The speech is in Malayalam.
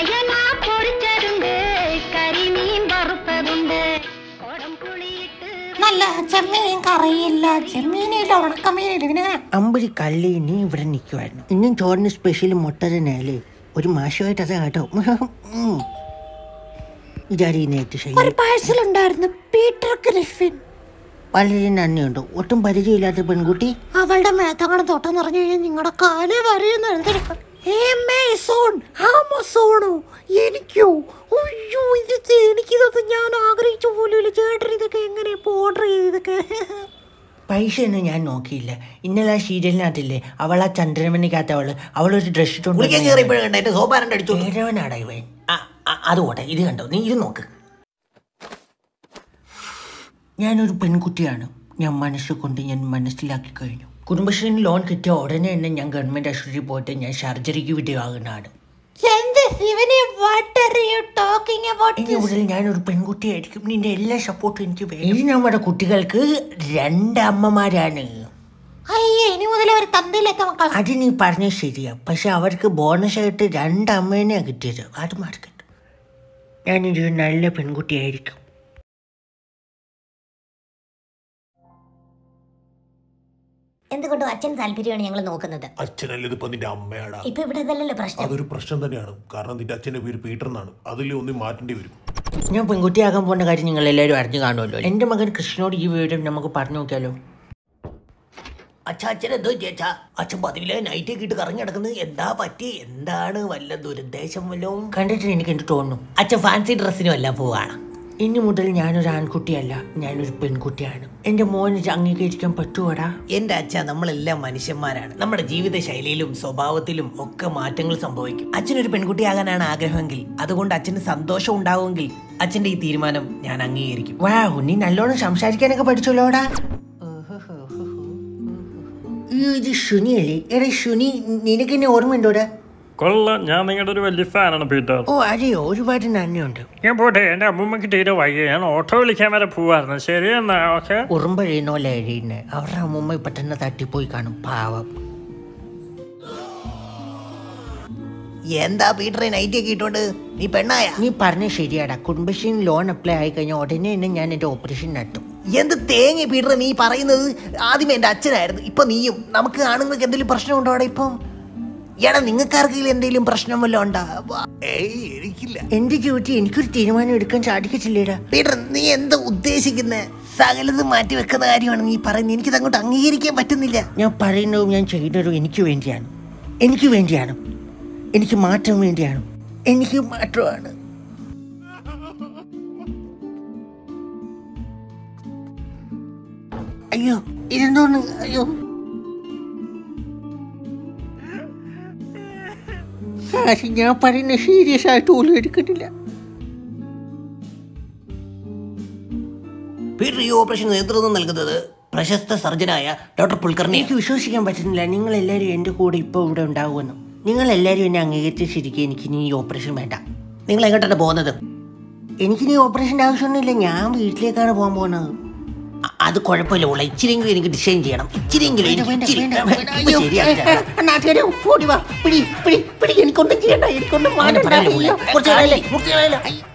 അയല പൊരിച്ചതുണ്ട് കരിമീൻ വറുത്തതുണ്ട് കൊടംപുളിയിട്ട് നല്ല ചെമ്മീൻ കറിയില്ല ചെമ്മീനില്ല ഉണക്കമീനില്ല പിന്നെ അമ്പരി കള്ളി നീ ഇവിടെ നിൽക്കുമായിരുന്നു ഇന്നും ചോറിന് സ്പെഷ്യൽ മുട്ട തന്നെയല്ലേ ഒരു മാഷമായിട്ട് അത് കേട്ടോ ഉം. ഇതാരീ നേറ്റ് ഒരു ശൈലി പാഴ്സൽ ഉണ്ടായിരുന്നു പീറ്റർ ഗ്രിഫിൻ വളരെ നന്ദിയുണ്ട് ഒട്ടും പരിചയമില്ലാത്ത പെൺകുട്ടി അവളുടെ മേത്തങ്ങനെ തൊട്ടെന്ന് പറഞ്ഞു കഴിഞ്ഞാൽ നിങ്ങളുടെ കാലേ വരെയെന്ന് എഴുതിയെടുക്കാം ആമസോൺ ആമസോണോ എനിക്കോ അയ്യോ ഇത് എനിക്കിതൊക്കെ ഞാൻ ആഗ്രഹിച്ച പോലും ചേട്ടൻ ഇതൊക്കെ എങ്ങനെ ഓർഡർ ചെയ്തതൊക്കെ പൈസ ഒന്നും ഞാൻ നോക്കിയില്ല ഇന്നലെ ആ സീരിയലിനകത്തില്ലേ അവൾ ആ ചന്ദ്രമണിക്കകത്തവള് അവളൊരു ഡ്രസ് ഇട്ടോണ്ടാടാ ഇവൻ ആ, ആ, അത് പോട്ടെ ഇത് കണ്ടോ നീ ഇത് നോക്ക് ഞാനൊരു പെൺകുട്ടിയാണ് ഞാൻ മനസ്സുകൊണ്ട് ഞാൻ മനസ്സിലാക്കി കഴിഞ്ഞു കുടുംബശ്രീന് ലോൺ കിട്ടിയ ഉടനെ തന്നെ ഞാൻ ഗവൺമെന്റ് ആശുപത്രിയിൽ പോയിട്ട് ഞാൻ സർജറിക്ക് വിധേയമാകുന്നതാണ് എന്ത് ശിവനെ what are you talking about ഇനി മുതൽ ഞാനൊരു പെൺകുട്ടിയായിരിക്കും നിന്റെ എല്ലാ സപ്പോർട്ടും എനിക്ക് വേണം ഇനി നമ്മുടെ കുട്ടികൾക്ക് രണ്ട് അമ്മമാരാണ് അയ്യേ ഇനി മുതൽ അവർ തന്തയിലെത്ത മക്കൾ അത് നീ പറഞ്ഞത് ശരിയാ പക്ഷെ അവർക്ക് ബോണസ് ആയിട്ട് രണ്ട് അമ്മേനെയാ കിട്ടിയത് അത് മാർക്കറ്റ് ഞാനൊരു നല്ല പെൺകുട്ടിയായിരിക്കും എന്തുകൊണ്ടും അച്ഛൻ താല്പര്യമാണ് ഞങ്ങൾ നോക്കുന്നത് അച്ഛനല്ല ഇതിപ്പോ നിന്റെ അമ്മയാടാ ഇപ്പൊ ഇവിടെ ഇതല്ലല്ലോ പ്രശ്നം അതൊരു പ്രശ്നം തന്നെയാണ് കാരണം നിന്റെ അച്ഛന്റെ പേര് പീറ്റർ എന്നാണ് അതിൽ ഒന്നും മാറ്റേണ്ടി വരും ഞാൻ പെൺകുട്ടിയാകാൻ പോകുന്ന കാര്യം നിങ്ങൾ എല്ലാവരും അറിഞ്ഞു കാണുമല്ലോ എൻ്റെ മകൻ കൃഷ്ണനോട് ഈ വിവരം നമുക്ക് പറഞ്ഞു നോക്കിയാലോ അച്ഛാ അച്ഛൻ എന്തോ ചേച്ചാ അച്ഛൻ പതിവിലെ നൈറ്റ് ഒക്കെ ഇട്ട് കറങ്ങി നടക്കുന്നത് എന്താ പറ്റി എന്താണ് വല്ല ദുരുദ്ദേശം വല്ലതും കണ്ടിട്ട് എനിക്ക് എന്ത് തോന്നുന്നു അച്ഛൻ ഫാൻസി ഡ്രസ്സിനും എല്ലാം പോവാണ് ഇനി മുതൽ ഞാനൊരു ആൺകുട്ടിയല്ല ഞാനൊരു പെൺകുട്ടിയാണ് എന്റെ മോന് ഇത് അംഗീകരിക്കാൻ പറ്റുവാടാ എന്റെ അച്ഛ നമ്മളെല്ലാം മനുഷ്യന്മാരാണ് നമ്മുടെ ജീവിത ശൈലിയിലും സ്വഭാവത്തിലും ഒക്കെ മാറ്റങ്ങൾ സംഭവിക്കും അച്ഛനൊരു പെൺകുട്ടിയാകാനാണ് ആഗ്രഹമെങ്കിൽ അതുകൊണ്ട് അച്ഛന് സന്തോഷം ഉണ്ടാവുമെങ്കിൽ അച്ഛന്റെ ഈ തീരുമാനം ഞാൻ അംഗീകരിക്കും വാവ് നീ നല്ലോണം സംസാരിക്കാനൊക്കെ പഠിച്ചല്ലോടാ അയ്യോ, ഇത് ശുനിയല്ലേ എടാ ശുനി നിനക്ക് എന്നെ ഓർമ്മയുണ്ടോടാ കൊള്ളാം ഞാൻ നിങ്ങളുടെ ഒരു വലിയ ഫാനാണ് പീറ്റർ ഓ അതെയോ ഒരുപാട് നന്ദിയുണ്ട് ഞാൻ പോട്ടെ എൻ്റെ അമ്മൂമ്മക്ക് തീരെ വയ്യ ഞാൻ ഓട്ടോ വിളിക്കാൻ വരെ പോവായിരുന്നു ശരി എന്നാ ഓക്കെ ഉറുമ്പഴയുന്ന പോലെ എഴുതുന്നെ അവരുടെ അമ്മൂമ്മ ഇപ്പൊ തന്നെ തട്ടിപ്പോയി കാണും പാവം എന്താ പീറ്ററെ നൈറ്റ് ഒക്കെ ഇട്ടോണ്ട് നീ പെണ്ണായ നീ പറഞ്ഞ ശരിയാടാ കുടുംബശ്രീ ലോൺ അപ്ലൈ ആയി കഴിഞ്ഞാൽ ഉടനെ തന്നെ ഞാൻ എന്റെ ഓപ്പറേഷൻ നടത്തും എന്ത് തേങ്ങ പീറ്റർ നീ പറയുന്നത് ആദ്യം എന്റെ അച്ഛനായിരുന്നു ഇപ്പൊ നീയും നമുക്ക് ആണുങ്ങൾക്ക് എന്തെങ്കിലും പ്രശ്നമുണ്ടോ അവിടെ ഇപ്പം എടാ നിങ്ങൾക്കാർക്കെങ്കിലും എന്തെങ്കിലും പ്രശ്നം വല്ലതും ഉണ്ടാ ഏയ് എനിക്കില്ല എന്റെ ഡ്യൂട്ടി എനിക്കൊരു തീരുമാനം എടുക്കാൻ സാധിക്കത്തില്ലേടാ പീറ്റർ നീ എന്താ ഉദ്ദേശിക്കുന്നത് സകലത് മാറ്റി വെക്കുന്ന കാര്യമാണ് നീ പറയുന്നത് എനിക്കത് അങ്ങോട്ട് അംഗീകരിക്കാൻ പറ്റുന്നില്ല ഞാൻ പറയുന്നതും ഞാൻ ചെയ്യുന്നതും എനിക്ക് വേണ്ടിയാണ് എനിക്ക് വേണ്ടിയാണ് എനിക്ക് മാറ്റം വേണ്ടിയാണ് എനിക്ക് മാറ്റമാണ് അയ്യോ ഇതെന്തോന്ന് അയ്യോ ആരും ഞാൻ പറയുന്ന സീരിയസ് ആയിട്ട് പോലും എടുക്കുന്നില്ല പീറ്റർ ഈ ഓപ്പറേഷൻ നേതൃത്വം നൽകുന്നത് പ്രശസ്ത സർജനായ ഡോക്ടർ പുൽക്കർണി എനിക്ക് വിശ്വസിക്കാൻ പറ്റുന്നില്ല നിങ്ങൾ എല്ലാവരും എൻ്റെ കൂടെ ഇപ്പോൾ ഇവിടെ ഉണ്ടാവുമെന്ന് നിങ്ങൾ എല്ലാവരും എന്നെ അംഗീകരിച്ച് ശരിക്കും എനിക്ക് ഇനി ഈ ഓപ്പറേഷൻ വേണ്ട നിങ്ങൾ എങ്ങോട്ടാണ് പോകുന്നത് എനിക്ക് ഇനി ഓപ്പറേഷൻ്റെ ആവശ്യമൊന്നുമില്ല ഞാൻ വീട്ടിലേക്കാണ് പോകാൻ പോകുന്നത് അ- അത് കുഴപ്പമില്ല ഉള്ള ഇച്ചിരിയെങ്കിലും എനിക്ക് ഡിസൈൻ ചെയ്യണം ഇച്ചിരിയെങ്കിലും എനിക്ക് വേണ്ട, ഇച്ചിരി. വേണ്ട, വേണ്ട. ഇപ്പൊ അയ്യോ, ശരിയാക്കി ഏ, ഏ, നാട്ടുകാരെ, ഓടി വാ. പിടി, പിടി, പിടി. എനിക്കൊന്നും ചെയ്യണ്ട എനിക്കൊന്നും അങ്ങനെ മാറ്റണ്ട. പറയല്ലേ, അയ്യോ, കുറച്ച് കാലേ, കളയല്ലേ, കുറച്ച് കളയല്ലേ.